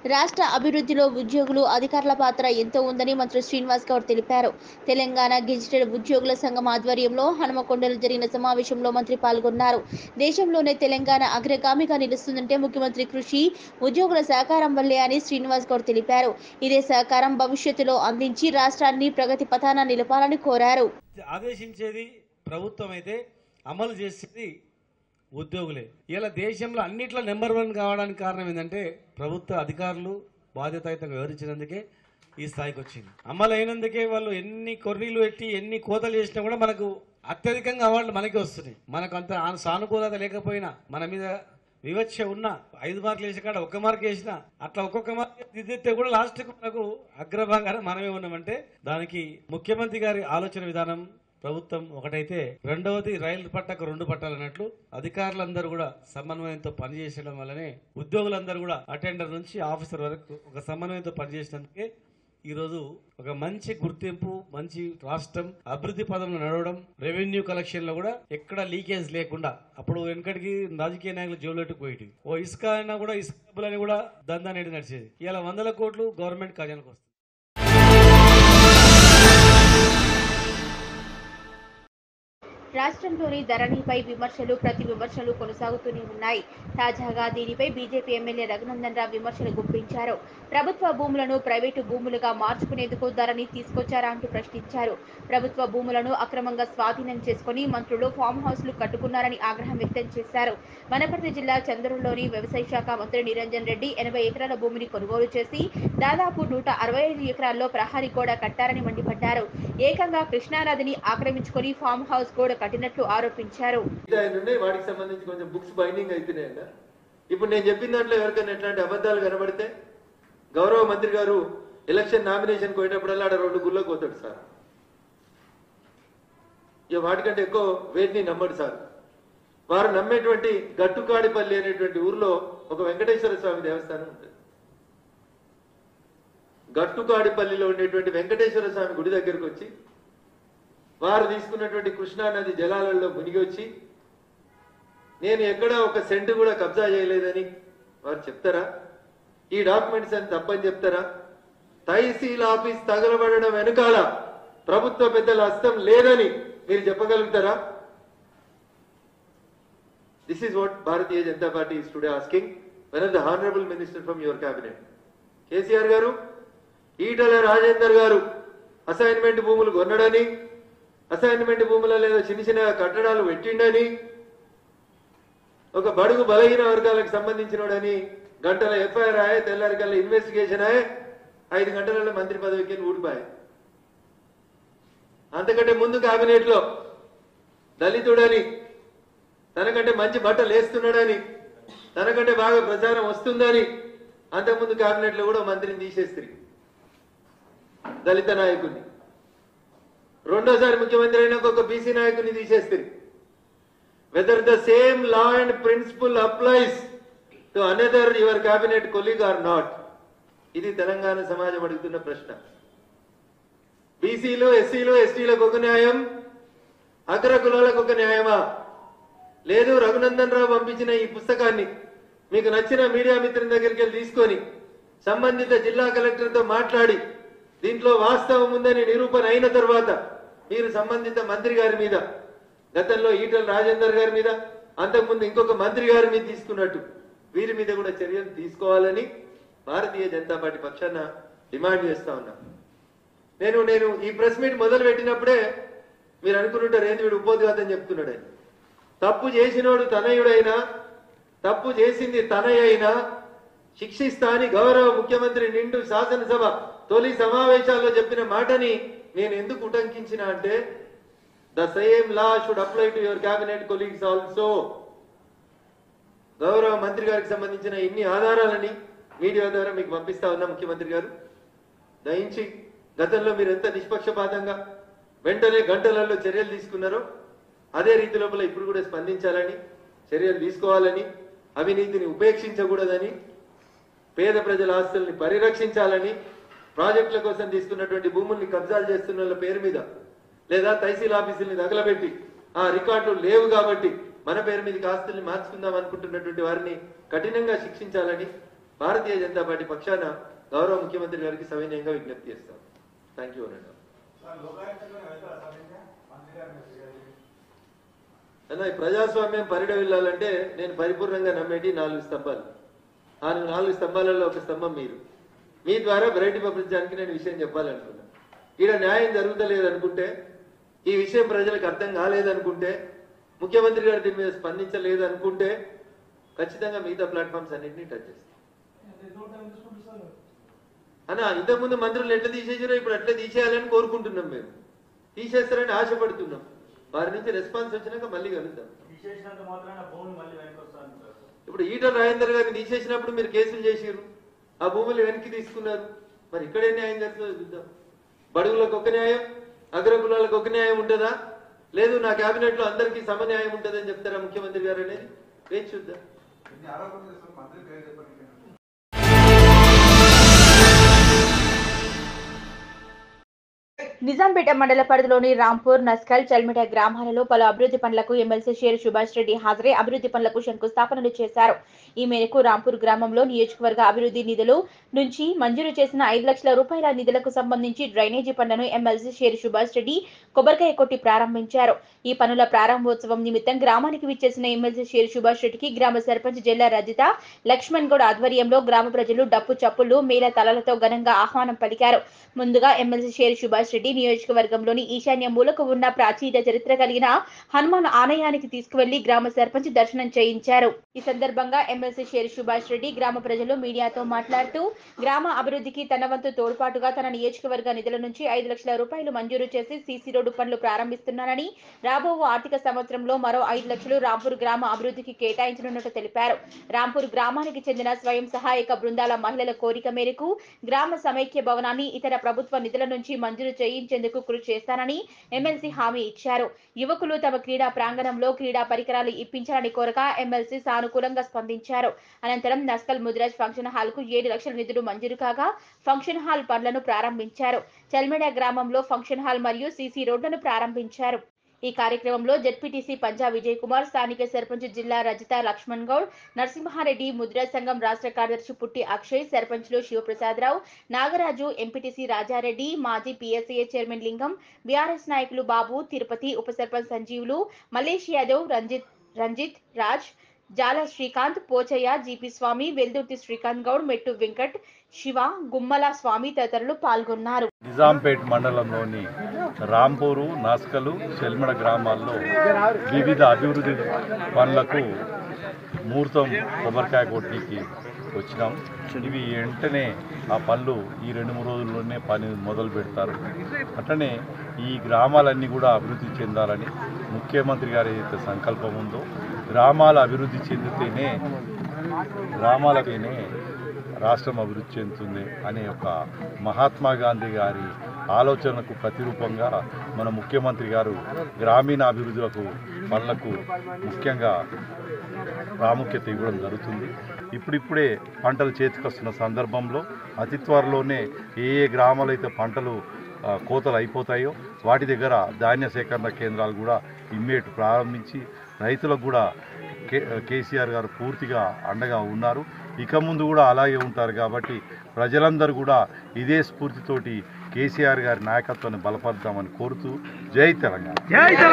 రాష్ట్ర అభివృద్ధిలో ఉద్యోగులు అధికారుల పాత్ర ఎంతో ఉందని మంత్రి శ్రీనివాస్ గౌడ్ తెలిపారు తెలంగాణ గెజిటెడ్ ఉద్యోగుల సంఘం ఆధ్వర్యంలో హనుమకొండలో జరిగిన సమావేశంలో మంత్రి పాల్గొన్నారు దేశంలోనే తెలంగాణ అగ్రగామిగా నిలుస్తుందంటే ముఖ్యమంత్రి కృషి ఉద్యోగుల సహకారం వల్లే అని శ్రీనివాస్ గౌడ్ తెలిపారు ఇదే సహకారం భవిష్యత్తులో అందించి రాష్ట్రాన్ని ప్రగతి పథాన నిలపాలని కోరారు ఆదేశించేది ప్రభుత్వం అయితే అమలు చేసేది ఉద్యోగులే ఇలా దేశంలో అన్నిట్లో నెంబర్ వన్ కావడానికి కారణం ఏంటంటే ప్రభుత్వ అధికారులు బాధ్యతాయుతంగా వివరించినందుకే ఈ స్థాయికి వచ్చింది అమలు అయినందుకే వాళ్ళు ఎన్ని కొర్రీలు పెట్టి ఎన్ని కోతలు చేసినా కూడా మనకు అత్యధికంగా అవార్డులు మనకే వస్తున్నాయి మనకు అంత ఆ- సానుకూలత లేకపోయినా మన మీద వివక్ష ఉన్న ఐదు మార్కులు వేసే కాడ ఒక్క మార్క్ వేసినా అట్లా ఒక్కొక్క మార్క్ దిద్దితే కూడా లాస్ట్ కు మనకు అగ్రభాగాన మనమే ఉన్నామంటే దానికి ముఖ్యమంత్రి గారి ఆలోచన విధానం ప్రభుత్వం ఒకటైతే రెండవది రైలు పట్టకు రెండు పట్టాలు అన్నట్లు అధికారులందరూ కూడా సమన్వయంతో పనిచేసడం వల్లనే ఉద్యోగులందరూ కూడా అటెండర్ నుంచి ఆఫీసర్ వరకు ఒక సమన్వయంతో పనిచేసినందుకే ఈరోజు ఒక మంచి గుర్తింపు మంచి రాష్ట్రం అభివృద్ధి పదంలో నడవడం రెవెన్యూ కలెక్షన్ లో కూడా ఎక్కడ లీకేజ్ లేకుండా అప్పుడు వెనకటికి రాజకీయ నాయకులు జోలెట్టుకు పోయేటి ఓ ఇసుక అయినా కూడా ఇసుక డబ్బులని కూడా దందా అనేది నడిచేది ఇలా వందల కోట్లు గవర్నమెంట్ ఖజానాకు వస్తాయి రాష్ట్రంలోని ధరణిపై విమర్శలు ప్రతి విమర్శలు కొనసాగుతూనే ఉన్నాయి తాజాగా దీనిపై బీజేపీ ఎమ్మెల్యే రఘునందన్ రావు విమర్శలు గుప్పించారు ప్రభుత్వ భూములను ప్రైవేటు భూములుగా మార్చుకునేందుకు ధరణి తీసుకొచ్చారా అంటూ ప్రశ్నించారు ప్రభుత్వ భూములను అక్రమంగా స్వాధీనం చేసుకుని మంత్రులు ఫామ్ హౌస్లు కట్టుకున్నారని ఆగ్రహం వ్యక్తం చేశారు వనపర్తి జిల్లా చంద్రుల్లోని వ్యవసాయ శాఖ మంత్రి నిరంజన్ రెడ్డి ఎనభై ఎకరాల భూమిని కొనుగోలు చేసి దాదాపు నూట అరవై ఐదు ఎకరాల్లో ప్రహరీ గోడ కట్టారని మండిపడ్డారు ఏకంగా కృష్ణానదిని ఆక్రమించుకొని ఫామ్ హౌస్ గోడ కట్టినట్లు ఆరోపించారు ఆయన ఉన్నాయి వాటికి సంబంధించి కొంచెం బుక్స్ బైండింగ్ అవుతున్నాయంట ఇప్పుడు నేను చెప్పిన దాంట్లో ఎవరికైనా ఎట్లాంటి అబద్ధాలు కనబడితే గౌరవ మంత్రి గారు ఎలక్షన్ నామినేషన్ పోయేటప్పుడల్లా ఆడ రెండు గుళ్ళకు పోతాడు సార్ ఇక వాటికంటే ఎక్కువ వేటిని నమ్మడు సార్ వారు నమ్మేటువంటి గట్టుకాడిపల్లి అనేటువంటి ఊర్లో ఒక వెంకటేశ్వర స్వామి దేవస్థానం ఉంటుంది గట్టుకాడిపల్లిలో ఉండేటువంటి వెంకటేశ్వర స్వామి గుడి దగ్గరకు వచ్చి వారు తీసుకున్నటువంటి కృష్ణా నది జలాలలో మునిగి వచ్చి నేను ఎక్కడ ఒక సెంటు కూడా కబ్జా చేయలేదని వారు చెప్తారా ఈ డాక్యుమెంట్స్ అని తప్పని చెప్తారా తహసీల్ ఆఫీస్ తగలబడడం వెనకాల ప్రభుత్వ పెద్దల హస్తం లేదని మీరు చెప్పగలుగుతారా this is what Bharatiya Janata Party is today asking when the honourable minister from your cabinet KCR garu Etela Rajender గారు అసైన్మెంట్ భూములు కొన్నడని అసైన్మెంట్ భూములలో ఏదో చిన్న చిన్న కట్టడాలు పెట్టిండని ఒక బడుగు బలహీన వర్గాలకు సంబంధించినోడని గంటల ఎఫ్ఐఆర్ ఆయే తెల్లారి కల్లా ఇన్వెస్టిగేషన్ ఆయే ఐదు గంటలలో మంత్రి పదవికి ఊడిపాయి అంతకంటే ముందు కేబినెట్ లో దళితుడని తనకంటే మంచి బట్టలు వేస్తున్నాడని తనకంటే బాగా ప్రచారం వస్తుందని అంతకుముందు కేబినెట్ లో కూడా మంత్రిని తీసేస్తుంది దళిత నాయకుడిని రెండోసారి ముఖ్యమంత్రి అయినాక ఒక బీసీ నాయకుని తీసేస్తారు whether the same law and principle applies to another your cabinet colleague or not ఇది తెలంగాణ సమాజం అడుగుతున్న ప్రశ్న బీసీలు ఎస్సీలు ఎస్టీలకు ఒక న్యాయం అగ్ర కులాలకు ఒక న్యాయమా లేదు రఘునందన్ రావు పంపించిన ఈ పుస్తకాన్ని మీకు నచ్చిన మీడియా మిత్రుని దగ్గరికి వెళ్ళి తీసుకొని సంబంధిత జిల్లా కలెక్టర్తో మాట్లాడి దీంట్లో వాస్తవం ఉందని నిరూపణ అయిన తర్వాత మీరు సంబంధిత మంత్రి గారి మీద గతంలో ఈటల రాజేందర్ గారి మీద అంతకుముందు ఇంకొక మంత్రి గారి మీద తీసుకున్నట్టు వీరి మీద కూడా చర్యలు తీసుకోవాలని భారతీయ జనతా పార్టీ పక్షాన డిమాండ్ చేస్తా ఉన్నా నేను నేను ఈ ప్రెస్ మీట్ మొదలు పెట్టినప్పుడే మీరు అనుకుంటుంటారు ఏంది వీడు ఉపోద్ఘాతం చెప్తున్నాడని తప్పు చేసినోడు తనయుడైనా తప్పు చేసింది తనయ్య అయినా శిక్షిస్తా అని గౌరవ ముఖ్యమంత్రి నిండు శాసనసభ తొలి సమావేశాల్లో చెప్పిన మాటని నేను ఎందుకు ఉటంకించిన అంటే the same law should apply to your cabinet colleagues also గౌరవ మంత్రి గారికి సంబంధించిన ఇన్ని ఆధారాలని మీడియా ద్వారా మీకు పంపిస్తా ఉన్నా ముఖ్యమంత్రి గారు దయించి గతంలో మీరు ఎంత నిష్పక్షపాతంగా వెంటనే గంటలలో చర్యలు తీసుకున్నారో అదే రీతి లోపల ఇప్పుడు కూడా స్పందించాలని చర్యలు తీసుకోవాలని అవినీతిని ఉపేక్షించకూడదని పేద ప్రజల ఆస్తుల్ని పరిరక్షించాలని ప్రాజెక్టుల కోసం తీసుకున్నటువంటి భూముల్ని కబ్జాలు చేస్తున్న వాళ్ళ పేరు మీద లేదా తహసీల్ ఆఫీసుల్ని తగలబెట్టి ఆ రికార్డులు లేవు కాబట్టి మన పేరు మీదకి ఆస్తుల్ని మార్చుకుందాం అనుకుంటున్నటువంటి వారిని కఠినంగా శిక్షించాలని భారతీయ జనతా పార్టీ పక్షాన గౌరవ ముఖ్యమంత్రి గారికి సవినయంగా విజ్ఞప్తి చేస్తాం థ్యాంక్ యూ అనండి అన్న ఈ ప్రజాస్వామ్యం పరిడవిల్లాలంటే నేను పరిపూర్ణంగా నమ్మేటి నాలుగు స్తంభాలు ఆ నాలుగు స్తంభాలలో ఒక స్తంభం మీరు మీ ద్వారా వెరైటీ ప్రపంచానికి నేను విషయం చెప్పాలనుకున్నా ఈడ న్యాయం జరుగుతలేదు అనుకుంటే ఈ విషయం ప్రజలకు అర్థం కాలేదనుకుంటే ముఖ్యమంత్రి గారు దీని మీద స్పందించలేదు అనుకుంటే ఖచ్చితంగా మిగతా ప్లాట్ఫామ్స్ అన్నింటినీ టచ్ చేస్తాం అన్న ఇంతకుముందు మంత్రులు ఎట్లా తీసేసారో ఇప్పుడు అట్లా తీసేయాలని కోరుకుంటున్నాం మేము తీసేస్తారని ఆశపడుతున్నాం వారి నుంచి రెస్పాన్స్ వచ్చినాక మళ్ళీ కలుద్దాం తీసేసినంత మాత్రాన భూమి మళ్ళీ వెనక్కి వస్తాను సార్ ఇప్పుడు ఈటల రాజేందర్ గారిని తీసేసినప్పుడు మీరు కేసులు చేసిర్రు ఆ భూములు వెనక్కి తీసుకున్నారు మరి ఇక్కడే న్యాయం జరుగుతుందో చూద్దాం బడుగులకు ఒక న్యాయం అగ్రకులాలకు ఒక న్యాయం ఉంటుందా లేదు నా కేబినెట్ లో అందరికీ సమన్యాయం ఉంటుందని చెప్తారా ముఖ్యమంత్రి గారు అనేది వేచి చూద్దాం ఎన్ని ఆరోపణలు చేస్తారు మంత్రి పేరు చెప్పండి నిజాంపేట మండల పరిధిలోని రాంపూర్ నస్కల్ చల్మిట గ్రామాలలో పలు అభివృద్ధి పనులకు ఎమ్మెల్సీ షేర్ సుభాష్ రెడ్డి హాజరై అభివృద్ధి పనులకు శంకుస్థాపనలు చేశారు ఈ మేరకు రాంపూర్ గ్రామంలో నియోజకవర్గ అభివృద్ధి నిధులు నుంచి మంజూరు చేసిన ఐదు లక్షల రూపాయల నిధులకు సంబంధించి డ్రైనేజీ పనులను ఎమ్మెల్సీ షేర్ సుభాష్ రెడ్డి కొబ్బరికాయ కొట్టి ప్రారంభించారు ఈ పనుల ప్రారంభోత్సవం నిమిత్తం గ్రామానికి విచ్చేసిన ఎమ్మెల్సీ షేర్ సుభాష్ రెడ్డికి గ్రామ సర్పంచ్ జిల్లా రజిత లక్ష్మణ్ గౌడ్ ఆధ్వర్యంలో గ్రామ ప్రజలు డప్పు చప్పులు మేళ తలలతో ఘనంగా ఆహ్వానం పలికారు ముందుగా ఎమ్మెల్సీ షేర్ సుభాష్ రెడ్డి నియోజకవర్గంలోని ఈశాన్య మూలకు ఉన్న ప్రాచీన చరిత్ర కలిగిన హనుమాన్ ఆలయానికి తీసుకువెళ్లి గ్రామ సర్పంచ్ దర్శనం చేయించారు ఈ సందర్భంగా ఎమ్మెల్సీ షేర్ సుభాష్ రెడ్డి గ్రామ ప్రజలు మీడియాతో మాట్లాడుతూ గ్రామ అభివృద్ధికి తన వంతు తోడ్పాటుగా తన నియోజకవర్గ నిధుల నుంచి ఐదు లక్షల రూపాయలు మంజూరు చేసి సీసీ రోడ్డు పనులు ప్రారంభిస్తున్నానని రాబో ఆర్థిక సంవత్సరంలో మరో ఐదు లక్షలు రాంపూర్ గ్రామ అభివృద్ధికి కేటాయించనున్నట్టు తెలిపారు రాంపూర్ గ్రామానికి చెందిన స్వయం సహాయక బృందాల మహిళల కోరిక మేరకు గ్రామ సమైక్య భవనాన్ని ఇతర ప్రభుత్వ నిధుల నుంచి మంజూరు చేయించేందుకు కృషి చేస్తానని ఎమ్మెల్సీ హామీ ఇచ్చారు యువకులు తమ క్రీడా ప్రాంగణంలో క్రీడా పరికరాలు ఇప్పించాలని కోరగా ఎమ్మెల్సీ సానుకూలంగా స్పందించారు అనంతరం నస్కల్ ముదిరాజ్ ఫంక్షన్ హాల్ కు ఏడు లక్షల నిధులు మంజూరు కాగా ఫంక్షన్ హాల్ పనులను ప్రారంభించారు చల్మెడ గ్రామంలో ఫంక్షన్ హాల్ మరియు సీసీ రోడ్లను ప్రారంభించారు ఈ కార్యక్రమంలో జెడ్పీటీసీ పంజా విజయ్ కుమార్ స్థానిక సర్పంచ్ జిల్లా రజిత లక్ష్మణ్ గౌడ్ నరసింహారెడ్డి ముద్రా సంఘం రాష్ట్ర కార్యదర్శి పుట్టి అక్షయ్ సర్పంచ్లు శివప్రసాదరావు నాగరాజు ఎంపీటీసీ రాజారెడ్డి మాజీ పీఎస్ఏ చైర్మన్ లింగం బీఆర్ఎస్ నాయకులు బాబు తిరుపతి ఉప సర్పంచ్ సంజీవులు మలేష్ యాదవ్ రంజిత్ రంజిత్ రాజ్ జాల శ్రీకాంత్ పోచయ్య జీపీ స్వామి వెల్దుర్తి శ్రీకాంత్ గౌడ్ మెట్టు వెంకట్ శివ గుమ్మల స్వామి తదితరులు పాల్గొన్నారు నిజాంపేట్ మండలంలోని రాంపూరు నాస్కలు చెల్మడ గ్రామాల్లో వివిధ అభివృద్ధి పనులకు ముహూర్తం కొబ్బరికాయ కొట్టికి వచ్చినాం ఇవి వెంటనే ఆ పనులు ఈ రెండు మూడు రోజుల్లోనే పని మొదలు పెడతారు అట్లనే ఈ గ్రామాలన్నీ కూడా అభివృద్ధి చెందాలని ముఖ్యమంత్రి గారి ఏదైతే సంకల్పం ఉందో గ్రామాల అభివృద్ధి చెందితేనే గ్రామాలకేనే రాష్ట్రం అభివృద్ధి చెందుతుంది అనే ఒక మహాత్మా గాంధీ గారి ఆలోచనకు ప్రతిరూపంగా మన ముఖ్యమంత్రి గారు గ్రామీణ అభివృద్ధులకు పనులకు ముఖ్యంగా ప్రాముఖ్యత ఇవ్వడం జరుగుతుంది ఇప్పుడిప్పుడే పంటలు చేతికొస్తున్న సందర్భంలో అతి త్వరలోనే ఏ ఏ గ్రామాలు అయితే పంటలు ఆ, కోతలు అయిపోతాయో వాటి దగ్గర ధాన్య సేకరణ కేంద్రాలు కూడా ఇమ్మీడియట్ ప్రారంభించి రైతులకు కూడా కే కేసీఆర్ గారు పూర్తిగా అండగా ఉన్నారు ఇక ముందు కూడా అలాగే ఉంటారు కాబట్టి ప్రజలందరూ కూడా ఇదే స్ఫూర్తితోటి కేసీఆర్ గారి నాయకత్వాన్ని బలపరుద్దామని కోరుతూ జై తెలంగాణ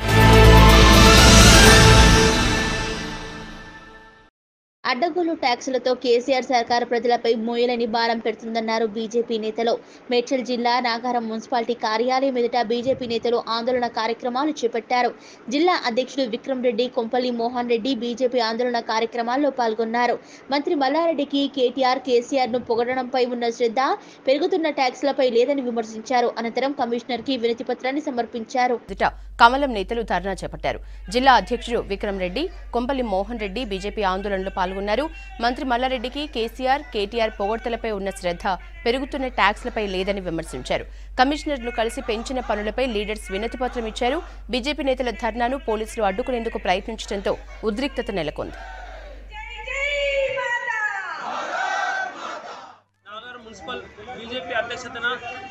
అడ్డగోలు ట్యాక్సులతో కేసీఆర్ సర్కారు ప్రజలపై మోయలేని భారం పెడుతుందన్నారు బీజేపీ నేతలు మేడ్చల్ జిల్లా నాగారం మున్సిపాలిటీ కార్యాలయం ఎదుట బీజేపీ నేతలు ఆందోళన కార్యక్రమాలు చేపట్టారు జిల్లా అధ్యక్షుడు విక్రమ్ రెడ్డి కొంపల్లి మోహన్ రెడ్డి బీజేపీ ఆందోళన కార్యక్రమాల్లో పాల్గొన్నారు మంత్రి మల్లారెడ్డికి కేటీఆర్ కేసీఆర్ ను పొగడడంపై ఉన్న శ్రద్ధ పెరుగుతున్న ట్యాక్సులపై లేదని విమర్శించారు అనంతరం కమిషనర్ కి వినతి పత్రాన్ని సమర్పించారు ఎదుట కమలం నేతలు ధర్నా చేపట్టారు జిల్లా అధ్యక్షుడు విక్రమ్ రెడ్డి కొంపల్లి మోహన్ రెడ్డి బీజేపీ ఆందోళనలో పాల్గొన్నారు మంత్రి మల్లారెడ్డికి కేసీఆర్ కేటీఆర్ పొగడ్తలపై ఉన్న శ్రద్ధ పెరుగుతున్న ట్యాక్స్లపై లేదని విమర్శించారు కమిషనర్లు కలిసి పెంచిన పనులపై లీడర్స్ వినతిపత్రం ఇచ్చారు బీజేపీ నేతల ధర్నాను పోలీసులు అడ్డుకునేందుకు ప్రయత్నించడంతో ఉద్రిక్తత నెలకొంది నాగారం మున్సిపల్ బీజేపీ అధ్యక్షతన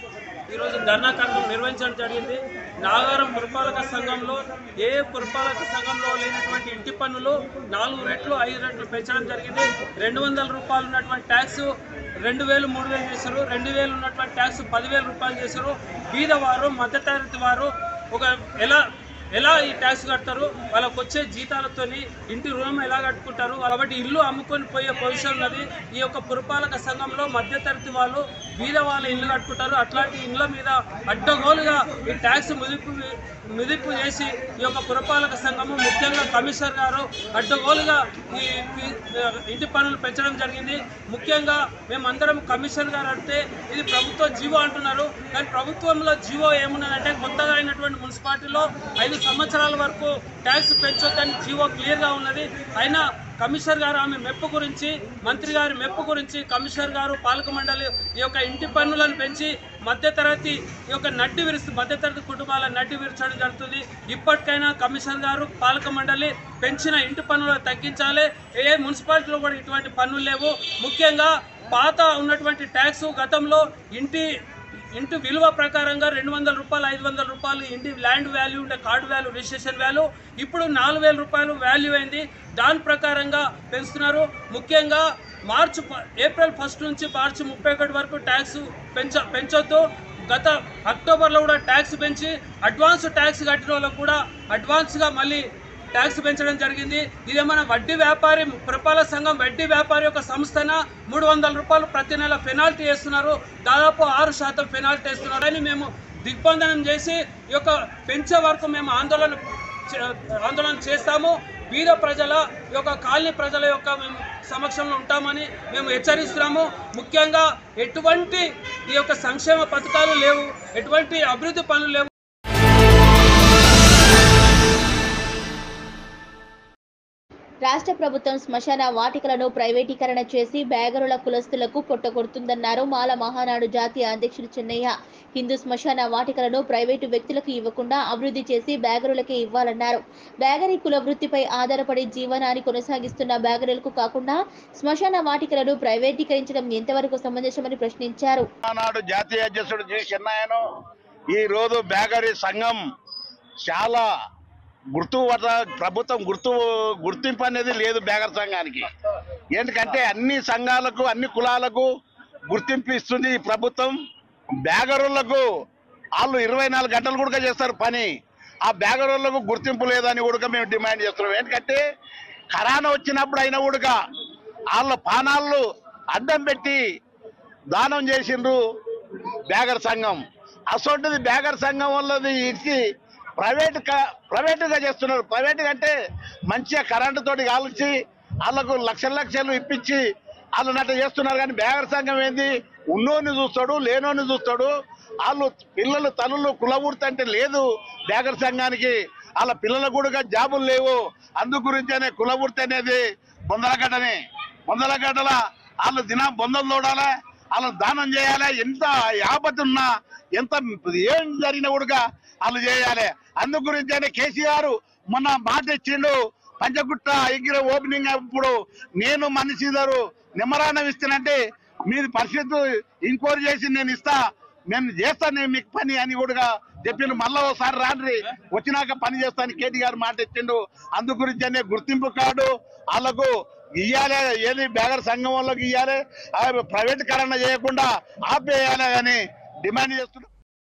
ఈరోజు ధర్నా కార్యక్రమం నిర్వహించడం జరిగింది నాగారం పురపాలక సంఘంలో ఏ పురపాలక సంఘంలో లేనటువంటి ఇంటి పన్నులు నాలుగు రెట్లు ఐదు రెట్లు పెంచడం జరిగింది రెండు వందల రూపాయలు ఉన్నటువంటి ట్యాక్స్ రెండు వేలు మూడు వేలు చేశారు రెండు వేలు ఉన్నటువంటి ట్యాక్స్ పదివేల రూపాయలు చేశారు బీదవారు మధ్యతరగతి వారు ఒక ఎలా ఎలా ఈ ట్యాక్స్ కడతారు వాళ్ళకి వచ్చే జీతాలతోని ఇంటి రుణం ఎలా కట్టుకుంటారు కాబట్టి ఇల్లు అమ్ముకొని పోయే పొజిషన్ ఉన్నది ఈ యొక్క పురపాలక సంఘంలో మధ్యతరగతి వాళ్ళు బీద వాళ్ళ ఇల్లు కట్టుకుంటారు అట్లాంటి ఇళ్ళ మీద అడ్డగోలుగా ఈ ట్యాక్స్ ముదింపు మిదింపు చేసి ఈ యొక్క పురపాలక సంఘము ముఖ్యంగా కమిషనర్ గారు అడ్డగోలుగా ఈ ఈ- ఇంటి పన్నులు పెంచడం జరిగింది ముఖ్యంగా మేమందరం కమిషనర్ గారు అంటే ఇది ప్రభుత్వ జీవో అంటున్నారు కానీ ప్రభుత్వంలో జీవో ఏమున్నదంటే కొత్తగా అయినటువంటి మున్సిపాలిటీలో ఐదు సంవత్సరాల వరకు ట్యాక్స్ పెంచొద్దని జీవో క్లియర్గా ఉన్నది అయినా కమిషనర్ గారు ఆమె మెప్పు గురించి మంత్రి గారి మెప్పు గురించి కమిషనర్ గారు పాలక మండలి ఈ యొక్క ఇంటి పన్నులను పెంచి మధ్యతరగతి ఈ యొక్క నడ్డి విరుస్తు మధ్యతరగతి కుటుంబాల నడ్డి విరచడం జరుగుతుంది ఇప్పటికైనా కమిషనర్ గారు పాలక మండలి పెంచిన ఇంటి పన్నులు తగ్గించాలి ఏ మున్సిపాలిటీలో కూడా ఇటువంటి పన్నులు లేవు ముఖ్యంగా పాత ఉన్నటువంటి ట్యాక్స్ గతంలో ఇంటి ఇంటి విలువ ప్రకారంగా రెండు వందల రూపాయలు ఐదు వందల రూపాయలు ఇంటి ల్యాండ్ వాల్యూ ఉండే కార్డు వాల్యూ రిజిస్ట్రేషన్ వాల్యూ ఇప్పుడు నాలుగు వేల రూపాయలు వాల్యూ అయింది దాని ప్రకారంగా పెంచుతున్నారు ముఖ్యంగా మార్చి ప- ఏప్రిల్ ఫస్ట్ నుంచి మార్చి ముప్పై ఒకటి వరకు ట్యాక్స్ పెంచ పెంచొద్దు గత అక్టోబర్లో కూడా ట్యాక్స్ పెంచి అడ్వాన్స్ ట్యాక్స్ కట్టిన వాళ్ళకు కూడా అడ్వాన్స్గా మళ్ళీ ట్యాక్స్ పెంచడం జరిగింది ఇదేమైనా వడ్డీ వ్యాపారి పురపాలక సంఘం వడ్డీ వ్యాపారి యొక్క సంస్థన మూడు వందల రూపాయలు ప్రతి నెల పెనాల్టీ వేస్తున్నారు దాదాపు ఆరు శాతం పెనాల్టీ వేస్తున్నారు అని మేము దిగ్బంధనం చేసి ఈ యొక్క పెంచే వరకు మేము ఆందోళన చే- ఆందోళన చేస్తాము బీద ప్రజల ఈ యొక్క కాలనీ ప్రజల యొక్క మేము సమక్షంలో ఉంటామని మేము హెచ్చరిస్తున్నాము ముఖ్యంగా ఎటువంటి ఈ యొక్క సంక్షేమ పథకాలు లేవు ఎటువంటి అభివృద్ధి పనులు లేవు రాష్ట్ర ప్రభుత్వం శ్మశాన వాటికలను ప్రైవేటీకరణ చేసి బేగరుల కులస్తులకు పొట్టగొడుతుందన్నారు మాల మహానాడు జాతీయ అధ్యక్షుడు చెన్నయ్య హిందూ శ్మశాన వాటికలను ప్రైవేటు వ్యక్తులకు ఇవ్వకుండా అభివృద్ధి చేసి బేగరులకే ఇవ్వాలన్నారు బేగరీ కుల వృత్తిపై ఆధారపడి జీవనాన్ని కొనసాగిస్తున్న బేగరులకు కాకుండా శ్మశాన వాటికలను ప్రైవేటీకరించడం ఎంతవరకు సమంజసమని ప్రశ్నించారు ఆనాడు జాతీయ అధ్యక్షుడు జి చెన్నాయను ఈ రోజు బేకరీ సంఘం చాలా గుర్తు పడ- ప్రభుత్వం గుర్తు గుర్తింపు అనేది లేదు బేగర్ సంఘానికి ఎందుకంటే అన్ని సంఘాలకు అన్ని కులాలకు గుర్తింపు ఇస్తుంది ఈ ప్రభుత్వం బేగరులకు వాళ్ళు ఇరవై నాలుగు గంటలు కూడా చేస్తారు పని ఆ బేగరులకు గుర్తింపు లేదని కూడా మేము డిమాండ్ చేస్తున్నాం ఎందుకంటే కరోనా వచ్చినప్పుడు అయినా కూడా వాళ్ళ పానాలు అడ్డం పెట్టి దానం చేసిండ్రు బేగర్ సంఘం అసొంటిది బేగర్ సంఘం వాళ్ళది ఇచ్చి ప్రైవేట్ ప్రైవేటుగా చేస్తున్నారు ప్రైవేట్ అంటే మంచిగా కరెంటు తోటి కాల్చి వాళ్ళకు లక్షల లక్షలు ఇప్పించి వాళ్ళు నట్ట చేస్తున్నారు కానీ బేగర్ సంఘం ఏంది ఉన్నోని చూస్తాడు లేనోని చూస్తాడు వాళ్ళు పిల్లలు తల్లులు కులవృత్తి అంటే లేదు బేగర్ సంఘానికి వాళ్ళ పిల్లలకు కూడా జాబులు లేవు అందు గురించేనే కులవృత్తి అనేది బొందలగడ్డని బొందలగడ్డల వాళ్ళు దిన బొందలు తోడాలి వాళ్ళు దానం చేయాలి ఎంత యాపతి ఉన్నా ఎంత ఏం జరిగినా కూడా వాళ్ళు చేయాలి అందు గురించేనే కేసీఆర్ మొన్న మాట ఇచ్చిండు పంచగుట్ట ఎగిర ఓపెనింగ్ అప్పుడు నేను మనిషిదారు నిమ్మరానం ఇస్తానంటే మీది పరిస్థితి ఇంక్వైరీ చేసి నేను ఇస్తా నేను చేస్తాను నేను మీకు పని అని కూడా చెప్పిండు మళ్ళా ఒకసారి రాండ్రి వచ్చినాక పని చేస్తాను కేటీఆర్ మాట ఇచ్చిండు అందు గురించనే గుర్తింపు కార్డు వాళ్ళకు ఇయ్యాలి ఏది బేగర్ సంఘం వాళ్ళకి ఇయ్యాలి ప్రైవేటీకరణ చేయకుండా ఆపేయాలి అని డిమాండ్ చేస్తున్నాం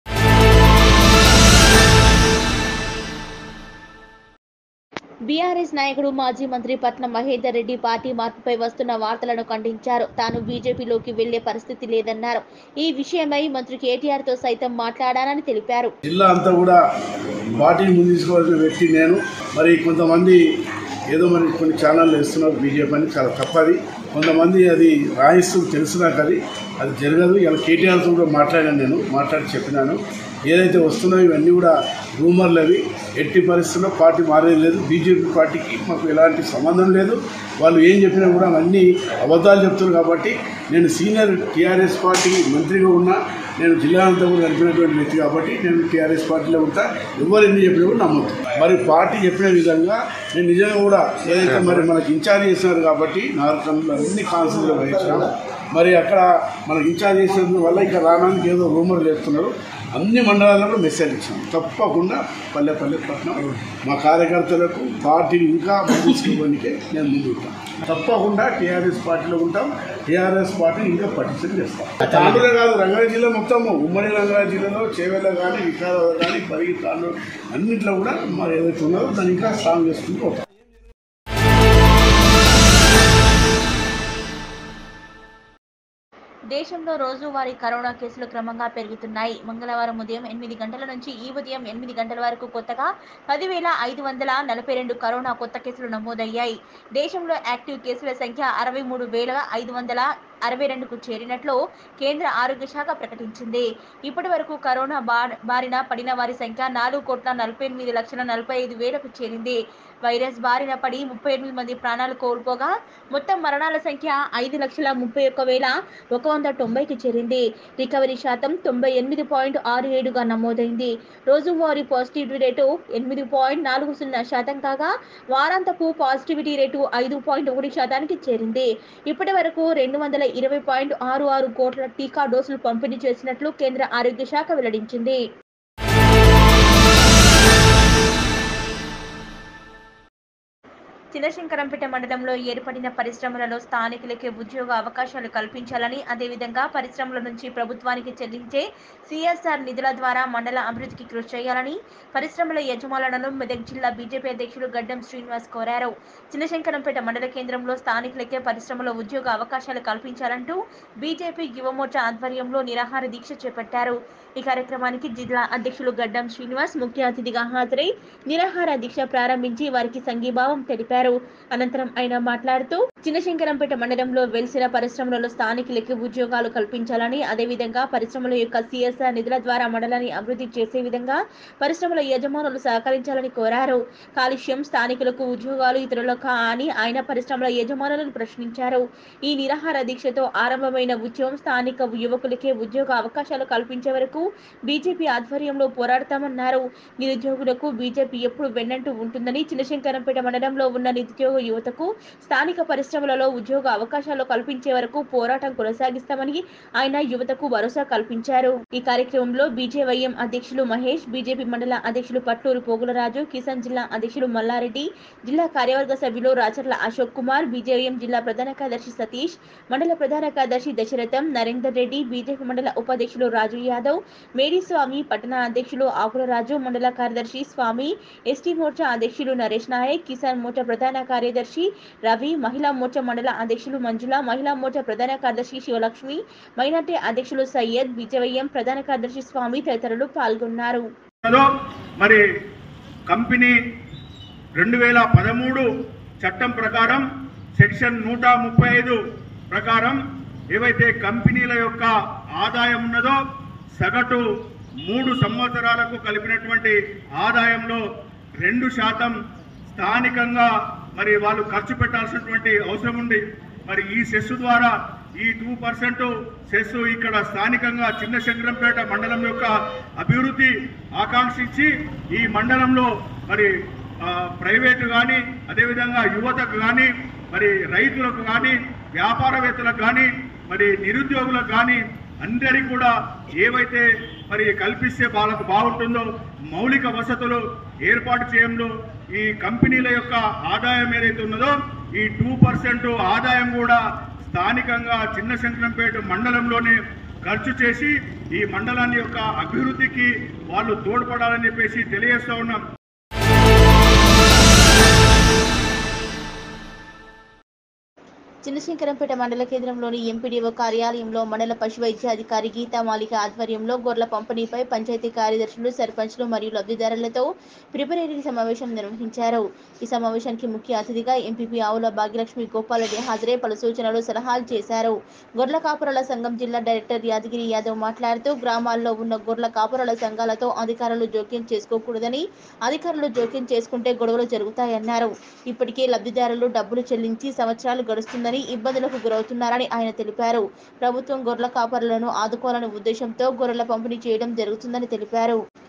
బీఆర్ఎస్ నాయకుడు మాజీ మంత్రి పట్నం మహేందర్ రెడ్డి పార్టీ మార్పుపై వస్తున్న వార్తలను ఖండించారు తాను బీజేపీలోకి వెళ్లే పరిస్థితి లేదన్నారు ఈ విషయమై మంత్రి కేటీఆర్ తో సైతం మాట్లాడానని తెలిపారు జిల్లా అంతా కూడా పార్టీని ముందు తీసుకోవాల్సిన వ్యక్తి నేను మరి కొంతమంది ఏదో మరి కొన్ని ఛానళ్ళు వేస్తున్నారు బీజేపీ అని చాలా తప్పది కొంతమంది అది రాయిస్తూ తెలుసు నాకు అది అది జరగదు ఇలా కేటీఆర్తో కూడా మాట్లాడాను నేను మాట్లాడి చెప్పినాను ఏదైతే వస్తున్నాయో ఇవన్నీ కూడా రూమర్లు అవి ఎట్టి పరిస్థితుల్లో పార్టీ మారేది లేదు బీజేపీ పార్టీకి మాకు ఎలాంటి సంబంధం లేదు వాళ్ళు ఏం చెప్పినా కూడా అవన్నీ అబద్ధాలు చెప్తున్నారు కాబట్టి నేను సీనియర్ టీఆర్ఎస్ పార్టీ మంత్రిగా ఉన్నా నేను జిల్లా అంతా కూడా నడిపినటువంటి వ్యక్తి కాబట్టి నేను టీఆర్ఎస్ పార్టీలో ఉంటా ఎవరు ఎన్ని చెప్పినా కూడా నమ్మదు మరి పార్టీ చెప్పిన విధంగా నేను నిజంగా కూడా ఏదైతే మరి మనకి ఇన్ఛార్జ్ చేస్తున్నారు కాబట్టి నాలుగు అన్ని కాన్సెన్స్లో వహించాను మరి అక్కడ మన ఇన్ఛార్జ్ చేసేందు వల్ల ఇక్కడ రావడానికి ఏదో రూమర్ చేస్తున్నారు అన్ని మండలాల్లో కూడా మెసేజ్ ఇచ్చాం తప్పకుండా పల్లె పల్లె పట్నం మా కార్యకర్తలకు పార్టీని ఇంకా ముందుకోవడానికే నేను ముందు ఉంటాను తప్పకుండా టీఆర్ఎస్ పార్టీలో ఉంటాం టీఆర్ఎస్ పార్టీని ఇంకా పటిష్టం చేస్తాం తాండూరే కాదు రంగారెడ్డి జిల్లా మొత్తం ఉమ్మడి రంగారెడ్డి జిల్లాలో చేవెళ్ళ కానీ వికారాబాద్ కానీ పరిగి తాండూరు అన్నింటిలో కూడా మరి ఏదైతే ఉన్నదో దాన్ని ఇంకా స్ట్రాంగ్ చేసుకుంటూ పోతాం దేశంలో రోజువారీ కరోనా కేసులు క్రమంగా పెరుగుతున్నాయి మంగళవారం ఉదయం ఎనిమిది గంటల నుంచి ఈ ఉదయం ఎనిమిది గంటల వరకు కొత్తగా పదివేల ఐదు వందల నలభై రెండు కరోనా కొత్త కేసులు నమోదయ్యాయి దేశంలో యాక్టివ్ కేసుల సంఖ్య అరవై మూడు వేల ఐదు వందల అరవై రెండుకు చేరినట్లు కేంద్ర ఆరోగ్య శాఖ ప్రకటించింది ఇప్పటి వరకు కరోనా బా- బారిన పడిన వారి సంఖ్య నాలుగు కోట్ల నలభై ఎనిమిది లక్షల నలభై ఐదు వేలకు చేరింది వైరస్ బారిన పడి ముప్పై ఎనిమిది మంది ప్రాణాలు కోల్పోగా మొత్తం మరణాల సంఖ్య ఐదు లక్షల ముప్పై ఒక్క వేల ఒక వంద తొంభైకి చేరింది రికవరీ శాతం తొంభై ఎనిమిది పాయింట్ ఆరు ఏడుగా నమోదైంది రోజువారీ పాజిటివిటీ రేటు ఎనిమిది పాయింట్ నాలుగు సున్నా శాతం కాగా వారాంతపు పాజిటివిటీ రేటు ఐదు పాయింట్ ఒకటి శాతానికి చేరింది ఇప్పటి వరకు రెండు వందల ఇరవై పాయింట్ ఆరు ఆరు కోట్ల టీకా డోసులు పంపిణీ చేసినట్లు కేంద్ర ఆరోగ్య శాఖ వెల్లడించింది చిన్నశంకరంపేట మండలంలో ఏర్పడిన పరిశ్రమలలో స్థానికులకి ఉద్యోగ అవకాశాలు కల్పించాలని అదేవిధంగా పరిశ్రమల నుంచి ప్రభుత్వానికి చెల్లించే సిఎస్ఆర్ నిధుల ద్వారా మండల అభివృద్ధికి కృషి చేయాలని పరిశ్రమల యజమానులను మెదక్ జిల్లా బీజేపీ అధ్యక్షుడు గడ్డం శ్రీనివాస్ కోరారు చిన్నశంకరంపేట మండల కేంద్రంలో స్థానికులకే పరిశ్రమల ఉద్యోగ అవకాశాలు కల్పించాలంటూ బీజేపీ యువమోర్చా ఆధ్వర్యంలో నిరాహార దీక్ష చేపట్టారు ఈ కార్యక్రమానికి జిల్లా అధ్యక్షులు గడ్డం శ్రీనివాస్ ముఖ్య అతిథిగా హాజరై నిరాహార దీక్ష ప్రారంభించి వారికి సంఘీభావం తెలిపారు అనంతరం ఆయన మాట్లాడుతూ చిన్నశంకరంపేట మండలంలో వెలిసిన పరిశ్రమలలో స్థానికులకి ఉద్యోగాలు కల్పించాలని అదేవిధంగా పరిశ్రమల యొక్క సిఎస్ఆర్ నిధుల ద్వారా మండలాన్ని అభివృద్ధి చేసే విధంగా పరిశ్రమల యజమానులు సహకరించాలని కోరారు కాలుష్యం స్థానికులకు ఉద్యోగాలు ఇతరులకు అని ఆయన పరిశ్రమల యజమానులను ప్రశ్నించారు ఈ నిరాహార దీక్షతో ఆరంభమైన ఉద్యమం స్థానిక యువకులకే ఉద్యోగ అవకాశాలు కల్పించే వరకు బీజేపీ ఆధ్వర్యంలో పోరాడతామన్నారు నిరుద్యోగులకు బీజేపీ ఎప్పుడు వెన్నంటూ ఉంటుందని చిన్నశంకరంపేట మండలంలో ఉన్న నిరుద్యోగ యువతకు స్థానిక పరిశ్రమలలో ఉద్యోగ అవకాశాలు కల్పించే వరకు పోరాటం కొనసాగిస్తామని ఆయన యువతకు భరోసా కల్పించారు ఈ కార్యక్రమంలో బీజేవైఎం అధ్యక్షులు మహేష్ బీజేపీ మండల అధ్యక్షులు పట్టూరు పోగులరాజు కిసాన్ జిల్లా అధ్యక్షులు మల్లారెడ్డి జిల్లా కార్యవర్గ సభ్యులు రాచర్ల అశోక్ కుమార్ బీజేవైఎం జిల్లా ప్రధాన కార్యదర్శి సతీష్ మండల ప్రధాన కార్యదర్శి దశరథం నరేందర్ రెడ్డి బీజేపీ మండల ఉపాధ్యక్షులు రాజు యాదవ్ మేడిస్వామి పట్టణ అధ్యక్షులు ఆకుల రాజు మండల కార్యదర్శి స్వామి ఎస్టీ మోర్చా అధ్యక్షులు నరేష్ నాయక్ కిసాన్ మోర్చా ప్రధాన కార్యదర్శి రవి మహిళా మోర్చా మండల అధ్యక్షులు మంజుల మహిళా మోర్చా ప్రధాన కార్యదర్శి శివలక్ష్మి మైనార్టీ అధ్యక్షులు సయ్యద్ బీజేవైఎం ప్రధాన కార్యదర్శి స్వామి తదితరులు పాల్గొన్నారు లో మరి కంపెనీ రెండు వేల పదమూడు చట్టం ప్రకారం సెక్షన్ నూట ముప్పై ఐదు ప్రకారం ఏవైతే కంపెనీల యొక్క ఆదాయం ఉన్నదో సగటు మూడు సంవత్సరాలకు కలిపినటువంటి ఆదాయంలో రెండు శాతం స్థానికంగా మరి వాళ్ళు ఖర్చు పెట్టాల్సినటువంటి అవసరం ఉంది మరి ఈ సెస్ ద్వారా ఈ టూ పర్సెంట్ సెస్ ఇక్కడ స్థానికంగా చిన్న శంకరంపేట మండలం యొక్క అభివృద్ధి ఆకాంక్షించి ఈ మండలంలో మరి ఆ, ప్రైవేటు కానీ అదేవిధంగా యువతకు కానీ మరి రైతులకు కానీ వ్యాపారవేత్తలకు కానీ మరి నిరుద్యోగులకు కానీ అందరికీ కూడా ఏవైతే మరి కల్పిస్తే వాళ్ళకు బాగుంటుందో మౌలిక వసతులు ఏర్పాటు చేయంలో ఈ కంపెనీల యొక్క ఆదాయం ఏదైతే ఉన్నదో ఈ టూ పర్సెంట్ ఆదాయం కూడా స్థానికంగా చిన్న శంకరంపేట మండలంలోనే ఖర్చు చేసి ఈ మండలాన్ని యొక్క అభివృద్ధికి వాళ్ళు తోడ్పడాలని చెప్పేసి తెలియజేస్తా ఉన్నాం చిన్నశంకరంపేట మండల కేంద్రంలోని ఎంపీడీఓ కార్యాలయంలో మండల పశు వైద్య అధికారి గీతా మాలిక ఆధ్వర్యంలో గొర్రెల పంపిణీపై పంచాయతీ కార్యదర్శులు సర్పంచ్లు మరియు లబ్ధిదారులతో ప్రిపరేటరీ సమావేశం నిర్వహించారు ఈ సమావేశానికి ముఖ్య అతిథిగా ఎంపీపీ ఆవుల భాగ్యలక్ష్మి గోపాలరెడ్డి హాజరై పలు సూచనలు సలహాలు చేశారు గొర్రెల కాపురాల సంఘం జిల్లా డైరెక్టర్ యాదగిరి యాదవ్ మాట్లాడుతూ గ్రామాల్లో ఉన్న గొర్రెల కాపురాల సంఘాలతో అధికారులు జోక్యం చేసుకోకూడదని అధికారులు జోక్యం చేసుకుంటే గొడవలు జరుగుతాయన్నారు ఇప్పటికే లబ్ధిదారులు డబ్బులు చెల్లించి సంవత్సరాలు గడుస్తుందని ఇబ్బందులకు గురవుతున్నారని ఆయన తెలిపారు ప్రభుత్వం గొర్రెల కాపరులను ఆదుకోవాలనే ఉద్దేశంతో గొర్రెల పంపిణీ చేయడం జరుగుతుందని తెలిపారు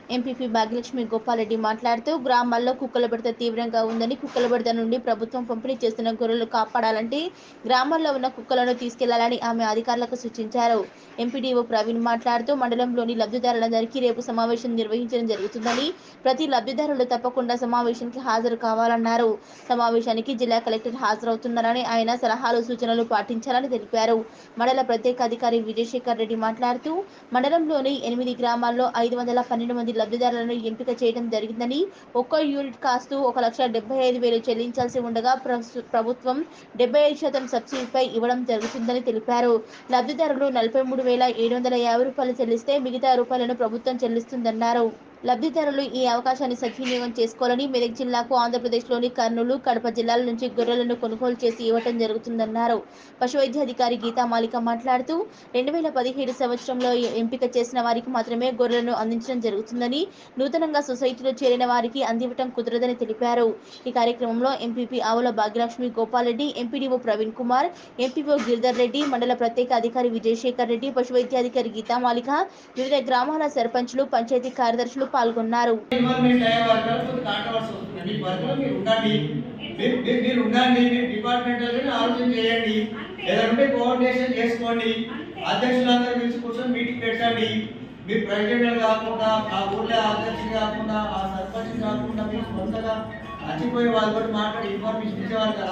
ఎంపీపీ భాగ్యలక్ష్మి గోపాలరెడ్డి మాట్లాడుతూ గ్రామాల్లో కుక్కల బెడత తీవ్రంగా ఉందని కుక్కల బెడత నుండి ప్రభుత్వం పంపిణీ చేస్తున్న గొర్రెలు కాపాడాలంటే గ్రామాల్లో ఉన్న కుక్కలను తీసుకెళ్లాలని ఆమె అధికారులకు సూచించారు ఎంపీడీఓ ప్రవీణ్ మాట్లాడుతూ మండలంలోని లబ్ధిదారులందరికీ రేపు సమావేశం నిర్వహించడం జరుగుతుందని ప్రతి లబ్ధిదారులు తప్పకుండా సమావేశానికి హాజరు కావాలన్నారు సమావేశానికి జిల్లా కలెక్టర్ హాజరవుతున్నారని ఆయన సలహాలు సూచనలు పాటించాలని తెలిపారు మండల ప్రత్యేక అధికారి విజయశేఖర్ రెడ్డి మాట్లాడుతూ మండలంలోని ఎనిమిది గ్రామాల్లో ఐదు వందల పన్నెండు మంది లబ్ధిదారులను ఎంపిక చేయడం జరిగిందని ఒక్కో యూనిట్ కాస్తూ ఒక లక్ష డెబ్బై ఐదు వేలు చెల్లించాల్సి ఉండగా ప్రస్తు- ప్రభుత్వం డెబ్బై ఐదు శాతం సబ్సిడీపై ఇవ్వడం జరుగుతుందని తెలిపారు లబ్ధిదారులు నలభై మూడు వేల ఏడు వందల యాభై రూపాయలు చెల్లిస్తే మిగతా రూపాయలను ప్రభుత్వం చెల్లిస్తుందన్నారు లబ్ధిదారులు ఈ అవకాశాన్ని సద్వినియోగం చేసుకోవాలని మెదక్ జిల్లాకు ఆంధ్రప్రదేశ్లోని కర్నూలు కడప జిల్లాల నుంచి గొర్రెలను కొనుగోలు చేసి ఇవ్వటం జరుగుతుందన్నారు పశువైద్యాధికారి గీతా మాలిక మాట్లాడుతూ రెండు వేల పదిహేడు సంవత్సరంలో ఎంపిక చేసిన వారికి మాత్రమే గొర్రెలను అందించడం జరుగుతుందని నూతనంగా సొసైటీలో చేరిన వారికి అందివ్వటం కుదరదని తెలిపారు ఈ కార్యక్రమంలో MPP Avula Bhagyalakshmi Gopalreddy MPDO Praveen Kumar MPO Giridhar Reddy మండల ప్రత్యేక అధికారి విజయశేఖర్ రెడ్డి పశువైద్యాధికారి గీతా మాలిక వివిధ గ్రామాల సర్పంచ్లు పంచాయతీ కార్యదర్శులు పాల్గొన్నారు ఇన్వాల్వ్మెంట్ అయ్యే వరకు కొంత కాంట్రవర్సీ వస్తుంది మీ వర్క్లో మీరు ఉండండి మీరు మీరు- మీరు ఉండండి మీరు డిపార్ట్మెంట్ ఆలోచన చేయండి ఏదైనా ఉంటే కోఆర్డినేషన్ చేసుకోండి అధ్యక్షులందరూ పిలిచి కూర్చొని మీటింగ్ పెట్టండి మీరు ప్రెసిడెంట్ కాకుండా ఆ ఊర్లో అధ్యక్షుడు కాకుండా ఆ సర్పంచ్ కాకుండా మీరు సొంతగా అచ్చిపోయి వాళ్ళతో మాట్లాడి ఇన్ఫర్మేషన్ ఇచ్చేవారు కదా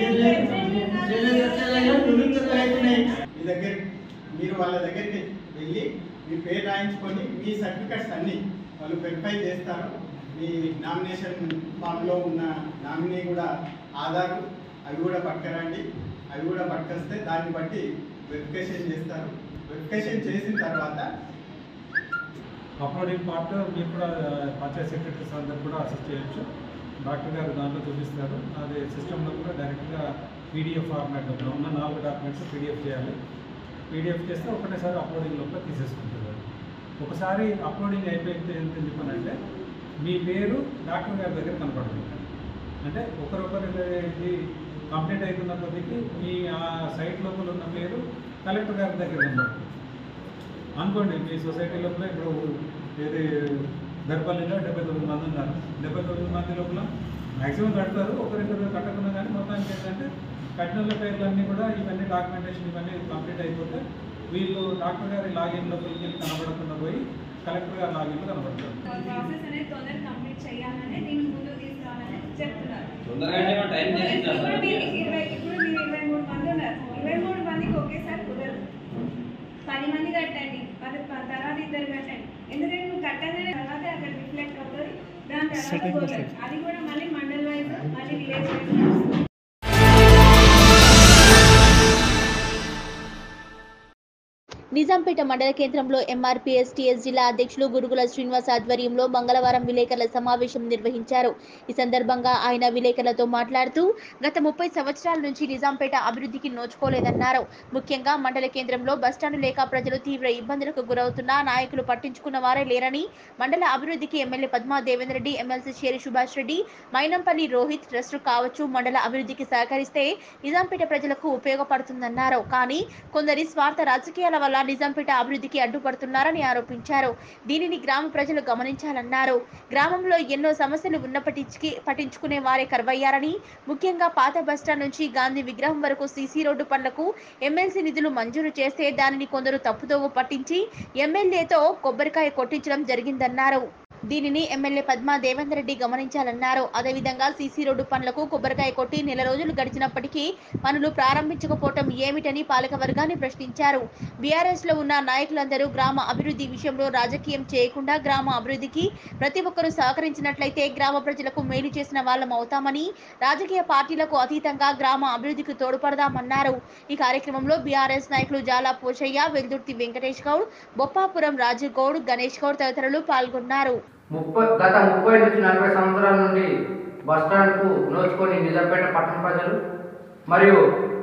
అవుతున్నాయి మీ దగ్గర మీరు వాళ్ళ దగ్గరికి వెళ్ళి మీ పేరు రాయించుకొని మీ సర్టిఫికెట్స్ అన్ని వాళ్ళు వెరిఫై చేస్తారు మీ నామినేషన్ ఫామ్లో ఉన్న నామినీ కూడా ఆధార్ అవి కూడా పట్టుకురండి అవి కూడా పట్టుకొస్తే దాన్ని బట్టి వెరిఫికేషన్ చేస్తారు వెరిఫికేషన్ చేసిన తర్వాత అప్లోడింగ్ పార్ట్ మీరు కూడా పంచాయత్ సెక్రటరీస్ అందరు కూడా అసిస్ట్ చేయొచ్చు డాక్టర్ గారు దాంట్లో చూపిస్తారు అది సిస్టంలో కూడా డైరెక్ట్గా పీడిఎఫ్ ఫార్మాట్లో ఉన్న నాలుగు డాక్యుమెంట్స్ పీడిఎఫ్ చేయాలి పీడిఎఫ్ చేస్తే ఒకటేసారి అప్లోడింగ్ లోపల తీసేసుకుంటారు ఒకసారి అప్లోడింగ్ అయిపోయితే ఎంత చెప్పానంటే మీ పేరు డాక్టర్ గారి దగ్గర కనపడుతుంది అంటే ఒకరొకరి ఇది కంప్లీట్ అవుతున్న కొద్దికి మీ ఆ సైట్ లోపల ఉన్న పేరు కలెక్టర్ గారి దగ్గర కనపడుతుంది అనుకోండి మీ సొసైటీ లోపల ఇప్పుడు ఏది దర్పల్లిలో డెబ్బై తొమ్మిది మంది ఉన్నారు డెబ్బై తొమ్మిది మంది లోపల మ్యాక్సిమం కడతారు ఒకరిద్దరు కట్టకుండా కానీ మొత్తానికి ఏంటంటే కట్టిన పేర్లన్నీ కూడా ఇవన్నీ డాక్యుమెంటేషన్ ఇవన్నీ కంప్లీట్ అయిపోతే వీళ్ళు డాక్టర్ గారి లాగిన్ లోపలికి వెళ్ళి కనబడకుండా పోయి కలెక్టర్ గారి లాగిన్లో కనబడతారు ప్రాసెస్ అనేది తొందరగా కంప్లీట్ చేయాలని దీన్ని ముందుకు తీసుకురావాలని చెప్తున్నారు తొందరగా అంటే మనం టైం చేసేద్దాం ఇప్పుడు సార్. మీరు ఇరవై ఇప్పుడు మీరు ఇరవై మూడు మంది ఉన్నారు ఇరవై మూడు మందికి ఒకేసారి కుదరదు పది మంది కట్టండి పది ప- తర్వాత ఇద్దరు కట్టండి ఎందుకంటే నువ్వు కట్టగానే తర్వాత అక్కడ రిఫ్లెక్ట్ అవుతుంది దాని తర్వాత Setting పోతుంది. process. అది కూడా మళ్ళీ మండల్ వైజ్ మళ్ళీ విలేజ్ వైజ్ నిజాంపేట మండల కేంద్రంలో ఎంఆర్పీఎస్టీఎస్ జిల్లా అధ్యక్షులు గురుగుల శ్రీనివాస్ ఆధ్వర్యంలో మంగళవారం విలేకరుల సమావేశం నిర్వహించారు ఈ సందర్భంగా ఆయన విలేకరులతో మాట్లాడుతూ గత ముప్పై సంవత్సరాల నుంచి నిజాంపేట అభివృద్ధికి నోచుకోలేదన్నారు ముఖ్యంగా మండల కేంద్రంలో బస్టాండు లేక ప్రజలు తీవ్ర ఇబ్బందులకు గురవుతున్నా నాయకులు పట్టించుకున్న వారే లేరని మండల అభివృద్ధికి MLA Padma Devendra Reddy MLC Sheri Subhash Reddy Mynampally Rohit trust కావచ్చు మండల అభివృద్ధికి సహకరిస్తే నిజాంపేట ప్రజలకు ఉపయోగపడుతుందన్నారు కానీ కొందరి స్వార్థ రాజకీయాల వల్ల నిజాంపేట అభివృద్ధికి అడ్డుపడుతున్నారని ఆరోపించారు దీనిని గ్రామ ప్రజలు గమనించాలన్నారు గ్రామంలో ఎన్నో సమస్యలు ఉన్నప్పటికీ పట్టించుకునే వారే కరువయ్యారని ముఖ్యంగా పాత బస్టాండ్ నుంచి గాంధీ విగ్రహం వరకు సీసీ రోడ్డు పనులకు ఎమ్మెల్సీ నిధులు మంజూరు చేస్తే దానిని కొందరు తప్పుదోవ పట్టించి ఎమ్మెల్యేతో కొబ్బరికాయ కొట్టించడం జరిగిందన్నారు దీనిని ఎమ్మెల్యే పద్మా దేవేందర్ రెడ్డి గమనించాలన్నారు అదేవిధంగా సీసీ రోడ్డు పనులకు కొబ్బరికాయ కొట్టి నెల రోజులు గడిచినప్పటికీ పనులు ప్రారంభించకపోవటం ఏమిటని పాలక వర్గాన్ని ప్రశ్నించారు బీఆర్ఎస్ లో ఉన్న నాయకులందరూ గ్రామ అభివృద్ధి విషయంలో రాజకీయం చేయకుండా గ్రామ అభివృద్ధికి ప్రతి ఒక్కరూ సహకరించినట్లయితే గ్రామ ప్రజలకు మేలు చేసిన వాళ్ళం అవుతామని రాజకీయ పార్టీలకు అతీతంగా గ్రామ అభివృద్ధికి తోడ్పడదామన్నారు ఈ కార్యక్రమంలో బీఆర్ఎస్ నాయకులు జాలా పోషయ్య వెల్దుర్తి వెంకటేష్ గౌడ్ బొప్పాపురం రాజు గౌడ్ గణేష్ గౌడ్ తదితరులు పాల్గొన్నారు ముప్పై గత ముప్పై నుంచి నలభై సంవత్సరాల నుండి బస్టాండ్కు నోచుకొని నిజాంపేట పట్టణ ప్రజలు మరియు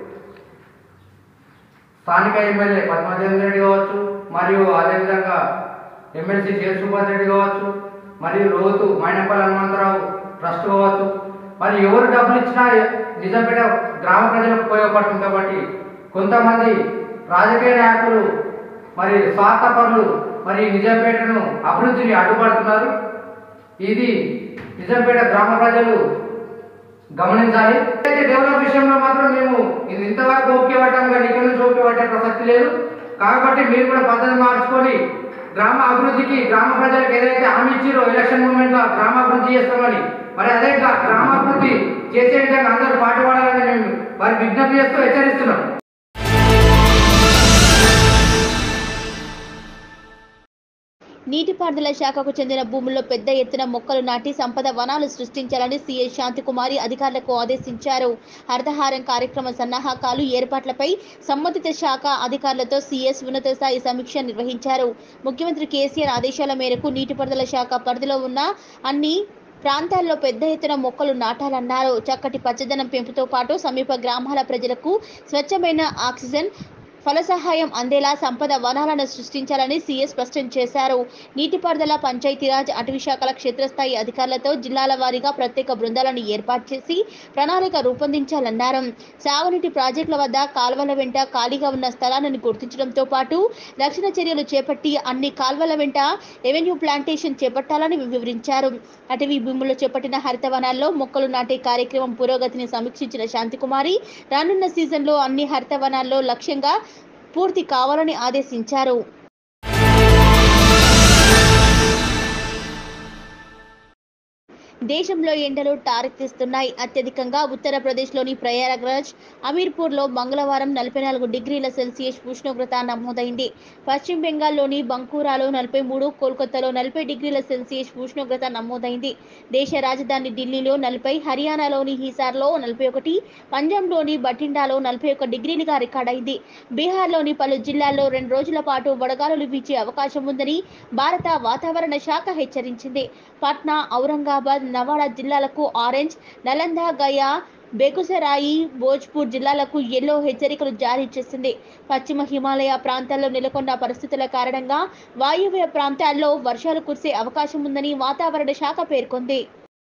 స్థానిక ఎమ్మెల్యే పద్మదేవేంద్ర రెడ్డి కావచ్చు మరియు అదేవిధంగా ఎమ్మెల్సీ జే సుభాష్ రెడ్డి కావచ్చు మరియు రోతు మైనపల్లి హనుమంతరావు ట్రస్ట్ కావచ్చు మరి ఎవరు డబ్బులు ఇచ్చినా నిజాంపేట గ్రామ ప్రజలకు ఉపయోగపడుతుంది కాబట్టి కొంతమంది రాజకీయ నాయకులు మరి స్వార్థపరులు మరి నిజాంపేటను అభివృద్ధిని అడ్డుపడుతున్నారు ఇది నిజాంపేట గ్రామ ప్రజలు గమనించాలి అయితే డెవలప్ విషయంలో మాత్రం మేము ఇది ఇంతవరకు ఓకే పట్టాం కానీ ఇక్కడ నుంచి ఓకే పట్టే ప్రసక్తి లేదు కాబట్టి మీరు కూడా పద్ధతి మార్చుకొని గ్రామ అభివృద్ధికి గ్రామ ప్రజలకు ఏదైతే హామీ ఇచ్చారో ఎలక్షన్ మూమెంట్ లో గ్రామ అభివృద్ధి చేస్తామని మరి అదే గా- గ్రామాభివృద్ధి చేసే విధంగా అందరూ పాటుపడాలని మేము వారి విజ్ఞప్తి చేస్తూ హెచ్చరిస్తున్నాం నీటిపారుదల శాఖకు చెందిన భూముల్లో పెద్ద ఎత్తున మొక్కలు నాటి సంపద వనాలు సృష్టించాలని సీఎస్ శాంతికుమారి అధికారులకు ఆదేశించారు హరితహారం కార్యక్రమ సన్నాహకాలు ఏర్పాట్లపై సంబంధిత శాఖ అధికారులతో సీఎస్ ఉన్నత స్థాయి సమీక్ష నిర్వహించారు ముఖ్యమంత్రి కేసీఆర్ ఆదేశాల మేరకు నీటిపారుదల శాఖ పరిధిలో ఉన్న అన్ని ప్రాంతాల్లో పెద్ద ఎత్తున మొక్కలు నాటాలన్నారు చక్కటి పచ్చదనం పెంపుతో పాటు సమీప గ్రామాల ప్రజలకు స్వచ్ఛమైన ఆక్సిజన్ ఫల సహాయం అందేలా సంపద వనాలను సృష్టించాలని సీఎస్ స్పష్టం చేశారు నీటిపారుదల పంచాయతీరాజ్ అటవీ శాఖల క్షేత్రస్థాయి అధికారులతో జిల్లాల వారీగా ప్రత్యేక బృందాలను ఏర్పాటు చేసి ప్రణాళిక రూపొందించాలన్నారు సాగునీటి ప్రాజెక్టుల వద్ద కాల్వల వెంట ఖాళీగా ఉన్న స్థలాలను గుర్తించడంతో పాటు రక్షణ చర్యలు చేపట్టి అన్ని కాల్వల వెంట రెవెన్యూ ప్లాంటేషన్ చేపట్టాలని వివరించారు అటవీ భూముల్లో చేపట్టిన హరితవనాల్లో మొక్కలు నాటే కార్యక్రమం పురోగతిని సమీక్షించిన శాంతికుమారి రానున్న సీజన్లో అన్ని హరితవనాల్లో లక్ష్యంగా పూర్తి కావాలని ఆదేశించారు దేశంలో ఎండలు టారెత్తిస్తున్నాయి అత్యధికంగా ఉత్తరప్రదేశ్లోని ప్రయాగ్రాజ్ అమీర్పూర్లో మంగళవారం నలభై నాలుగు డిగ్రీల సెల్సియస్ ఉష్ణోగ్రత నమోదైంది పశ్చిమ బెంగాల్లోని బంకూరాలో నలభై మూడు కోల్కతాలో నలభై డిగ్రీల సెల్సియస్ ఉష్ణోగ్రత నమోదైంది దేశ రాజధాని ఢిల్లీలో నలభై హర్యానాలోని హిసార్లో నలభై ఒకటి పంజాబ్లోని బఠిండాలో నలభై ఒక్క డిగ్రీలుగా రికార్డైంది బీహార్లోని పలు జిల్లాల్లో రెండు రోజుల పాటు వడగాలులు వీచే అవకాశం ఉందని భారత వాతావరణ శాఖ హెచ్చరించింది పట్నా ఔరంగాబాద్ నవాడా జిల్లాలకు ఆరెంజ్ నలంద గయా బెగుసరాయి భోజ్పూర్ జిల్లాలకు ఎల్లో హెచ్చరికలు జారీ చేసింది పశ్చిమ హిమాలయ ప్రాంతాల్లో నెలకొన్న పరిస్థితుల కారణంగా వాయువ్య ప్రాంతాల్లో వర్షాలు కురిసే అవకాశం ఉందని వాతావరణ శాఖ పేర్కొంది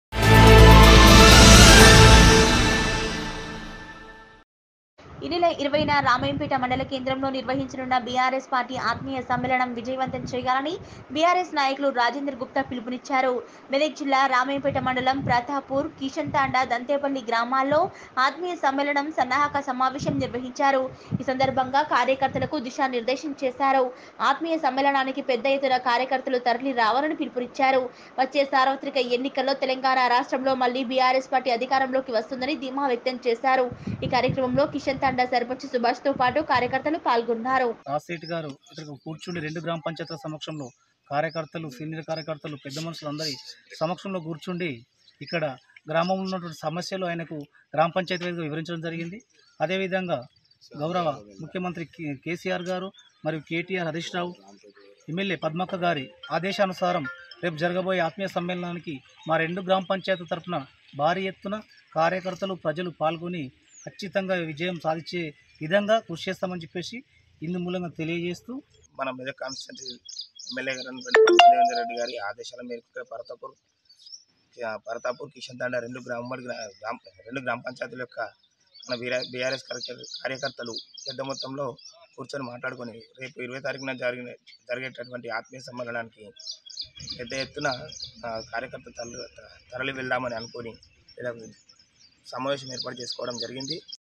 ఈ నెల ఇరవైన రామాయంపేట మండల కేంద్రంలో నిర్వహించనున్న బీఆర్ఎస్ పార్టీ ఆత్మీయ సమ్మేళనం విజయవంతం చేయాలని బీఆర్ఎస్ నాయకులు రాజేందర్ గుప్తా పిలుపునిచ్చారు మెదక్ జిల్లా రామాయంపేట మండలం ప్రతాపూర్ కిషన్ తాండా దంతేపల్లి గ్రామాల్లో ఆత్మీయ సమ్మేళనం సన్నాహక సమావేశం నిర్వహించారు ఈ సందర్భంగా కార్యకర్తలకు దిశానిర్దేశం చేశారు ఆత్మీయ సమ్మేళనానికి పెద్ద ఎత్తున కార్యకర్తలు తరలి రావాలని పిలుపునిచ్చారు వచ్చే సార్వత్రిక ఎన్నికల్లో తెలంగాణ రాష్ట్రంలో మళ్లీ బీఆర్ఎస్ పార్టీ అధికారంలోకి వస్తుందని ధీమా వ్యక్తం చేశారు ఈ కార్యక్రమంలో కిషన్ తాండా సర్పంచ్ సుభాష్ తో పాటు కార్యకర్తలు పాల్గొన్నారు రాజశేఖర్ గారు ఇక్కడ కూర్చుండి రెండు గ్రామ పంచాయతీల సమక్షంలో కార్యకర్తలు సీనియర్ కార్యకర్తలు పెద్ద మనుషులు అందరి సమక్షంలో కూర్చుండి ఇక్కడ గ్రామంలో ఉన్నటువంటి సమస్యలు ఆయనకు గ్రామ పంచాయతీ వేదికగా వివరించడం జరిగింది అదేవిధంగా గౌరవ ముఖ్యమంత్రి కే- కేసీఆర్ గారు మరియు కేటీఆర్ హరీష్ రావు ఎమ్మెల్యే పద్మక్క గారి ఆదేశానుసారం రేపు జరగబోయే ఆత్మీయ సమ్మేళనానికి మా రెండు గ్రామ పంచాయతీ తరఫున భారీ ఎత్తున కార్యకర్తలు ప్రజలు పాల్గొని ఖచ్చితంగా విజయం సాధించే విధంగా కృషి చేస్తామని చెప్పేసి ఇందు మూలంగా తెలియజేస్తూ మన మెదక్ కాన్స్టిట్యూన్సీ ఎమ్మెల్యే గారు అయినటువంటి దేవేందర్ రెడ్డి గారి ఆదేశాల మేరకు ఇక్కడ పరతాపూర్ ఆ, పరతాపూర్ కిషన్ తండా రెండు గ్రామ ఉమ్మడి గ్రా- గ్రామ రెండు గ్రామ పంచాయతీల యొక్క మన బీఆర్ఎస్ కార్యకర్తలు పెద్ద మొత్తంలో కూర్చొని మాట్లాడుకొని రేపు ఇరవై తారీఖున జరిగిన జరిగేటటువంటి ఆత్మీయ సమ్మేళనానికి పెద్ద ఎత్తున ఆ, కార్యకర్తలు తరలి తరలి వెళ్దామని అనుకొని ఇలా సమావేశం ఏర్పాటు చేసుకోవడం జరిగింది